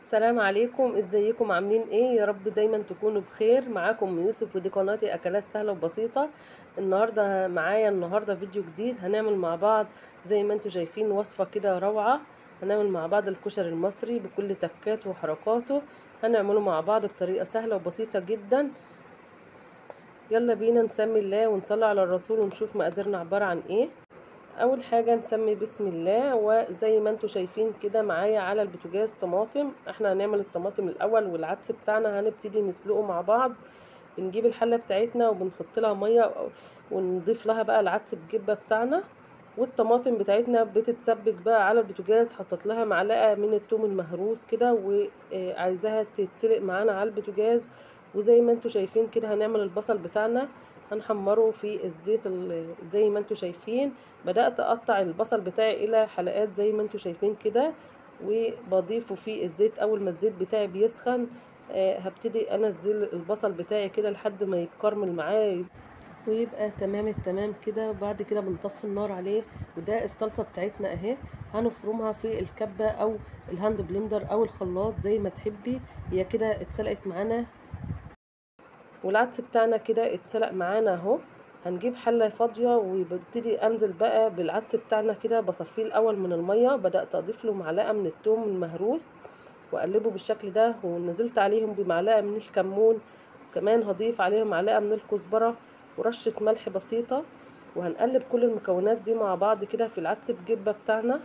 السلام عليكم ازيكم عاملين ايه يا رب دايما تكونوا بخير معاكم يوسف ودي قناتي اكلات سهله وبسيطه النهارده معايا النهارده فيديو جديد هنعمل مع بعض زي ما انتم شايفين وصفه كده روعه هنعمل مع بعض الكشري المصري بكل تكاته وحركاته هنعمله مع بعض بطريقه سهله وبسيطه جدا يلا بينا نسمي الله ونصلي على الرسول ونشوف مقاديرنا عباره عن ايه اول حاجه نسمي بسم الله وزي ما انتم شايفين كده معايا على البوتاجاز طماطم احنا هنعمل الطماطم الاول والعدس بتاعنا هنبتدي نسلقه مع بعض بنجيب الحله بتاعتنا وبنحط لها ميه ونضيف لها بقى العدس بالجبه بتاعنا والطماطم بتاعتنا بتتسبك بقى على البوتاجاز حطيت لها معلقه من الثوم المهروس كده وعايزاها تتسلق معانا على البوتاجاز وزي ما انتم شايفين كده هنعمل البصل بتاعنا هنحمره في الزيت زي ما انتم شايفين بدأت اقطع البصل بتاعي الى حلقات زي ما انتم شايفين كده وبضيفه في الزيت اول ما الزيت بتاعي بيسخن آه هبتدي انزل البصل بتاعي كده لحد ما يتكرمل معايا ويبقى تمام التمام كده وبعد كده بنطفي النار عليه وده الصلصه بتاعتنا اهي هنفرمها في الكبه او الهاند بلندر او الخلاط زي ما تحبي هي كده اتسلقت معانا والعدس بتاعنا كده اتسلق معانا اهو هنجيب حله فاضيه وببتدي انزل بقى بالعدس بتاعنا كده بصفيه الاول من الميه بدات اضيف له معلقه من الثوم المهروس واقلبه بالشكل ده ونزلت عليهم بمعلقه من الكمون كمان هضيف عليهم معلقه من الكزبره ورشه ملح بسيطه وهنقلب كل المكونات دي مع بعض كده في العدس بجبه بتاعنا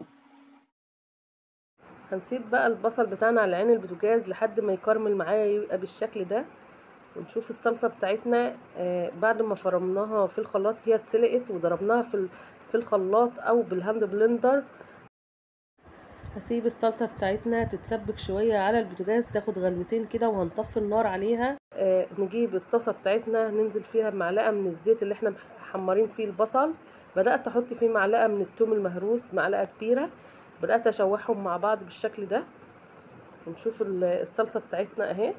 هنسيب بقى البصل بتاعنا على عين البوتاجاز لحد ما يكرمل معايا يبقى بالشكل ده ونشوف الصلصه بتاعتنا آه بعد ما فرمناها في الخلاط هي اتسلقت وضربناها في في الخلاط او بالهاند بلندر هسيب الصلصه بتاعتنا تتسبك شويه على البوتاجاز تاخد غلوتين كده وهنطفي النار عليها آه نجيب الطاسه بتاعتنا ننزل فيها بمعلقه من الزيت اللي احنا محمرين فيه البصل بدات احط فيه معلقه من الثوم المهروس معلقه كبيره بدات اشوحهم مع بعض بالشكل ده ونشوف الصلصه بتاعتنا اهي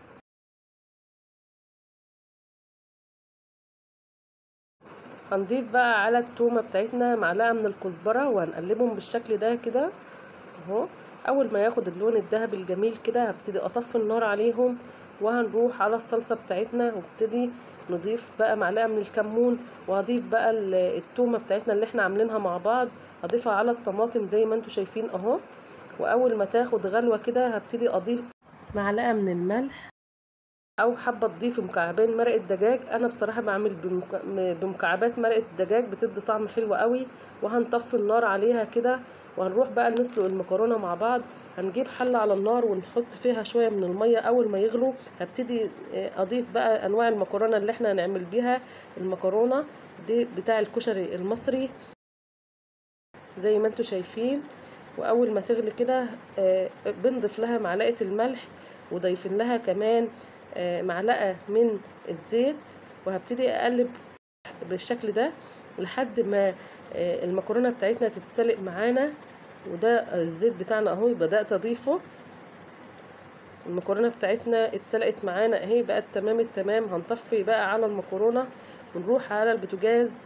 هنضيف بقى على التومه بتاعتنا معلقه من الكزبره وهنقلبهم بالشكل ده كده اهو اول ما ياخد اللون الذهبي الجميل كده هبتدي اطفي النار عليهم وهنروح على الصلصه بتاعتنا وابتدي نضيف بقى معلقه من الكمون وهضيف بقى التومه بتاعتنا اللي احنا عاملينها مع بعض هضيفها على الطماطم زي ما انتم شايفين اهو واول ما تاخد غلوه كده هبتدي اضيف معلقه من الملح او حابه تضيفي مكعبين مرقه دجاج انا بصراحه بعمل بمكعبات مرقه الدجاج بتدي طعم حلو قوي وهنطفي النار عليها كده وهنروح بقى نسلق المكرونه مع بعض هنجيب حله على النار ونحط فيها شويه من الميه اول ما يغلوا هبتدي اضيف بقى انواع المكرونه اللي احنا هنعمل بيها المكرونه دي بتاع الكشري المصري زي ما انتم شايفين واول ما تغلي كده بنضيف لها معلقه الملح وضيفين لها كمان معلقه من الزيت وهبتدي اقلب بالشكل ده لحد ما المكرونه بتاعتنا تتسلق معانا وده الزيت بتاعنا اهو بدات اضيفه المكرونه بتاعتنا اتسلقت معانا اهي بقت تمام التمام هنطفي بقى على المكرونه ونروح على البوتاجاز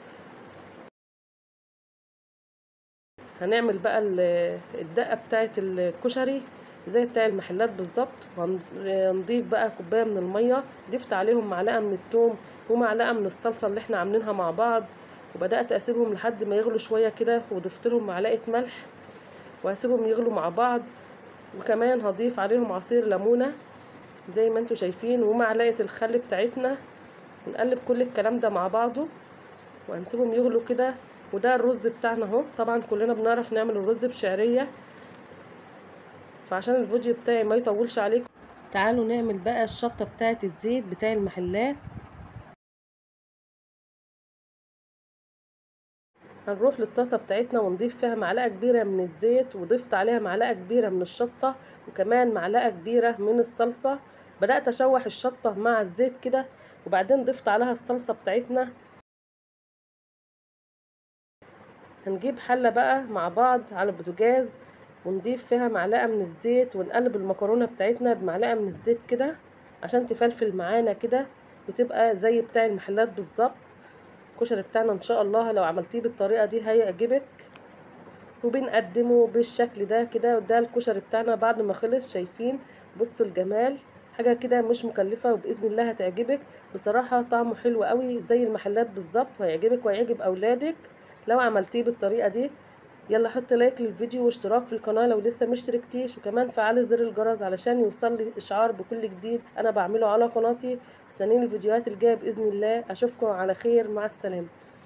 هنعمل بقى الدقه بتاعه الكشري زي بتاع المحلات بالظبط وهنضيف بقى كوبايه من الميه ضفت عليهم معلقه من الثوم ومعلقه من الصلصه اللي احنا عاملينها مع بعض وبدات اسيبهم لحد ما يغلوا شويه كده وضفت لهم معلقه ملح وهسيبهم يغلوا مع بعض وكمان هضيف عليهم عصير ليمونه زي ما انتم شايفين ومعلقه الخل بتاعتنا ونقلب كل الكلام ده مع بعضه وهنسيبهم يغلوا كده وده الرز بتاعنا اهو طبعا كلنا بنعرف نعمل الرز بشعريه فعشان الفيديو بتاعي ما يطولش عليكم تعالوا نعمل بقى الشطة بتاعة الزيت بتاع المحلات هنروح للطاسة بتاعتنا ونضيف فيها معلقة كبيرة من الزيت وضفت عليها معلقة كبيرة من الشطة وكمان معلقة كبيرة من الصلصة بدأت أشوح الشطة مع الزيت كده وبعدين ضفت عليها الصلصة بتاعتنا هنجيب حلة بقى مع بعض على البوتاجاز ونضيف فيها معلقه من الزيت ونقلب المكرونه بتاعتنا بمعلقه من الزيت كده عشان تفلفل معانا كده وتبقى زي بتاع المحلات بالظبط الكشري بتاعنا ان شاء الله لو عملتيه بالطريقه دي هيعجبك وبنقدمه بالشكل ده كده وده الكشري بتاعنا بعد ما خلص شايفين بصوا الجمال حاجة كده مش مكلفة وبإذن الله هتعجبك بصراحة طعمه حلو قوي زي المحلات بالظبط وهيعجبك وهيعجب أولادك لو عملتيه بالطريقة دي يلا حط لايك للفيديو واشتراك في القناة لو لسه مشتركتيش وكمان فعلي زر الجرس علشان يوصل لي اشعار بكل جديد انا بعمله على قناتي مستنيين الفيديوهات الجاية بإذن الله اشوفكم على خير مع السلامة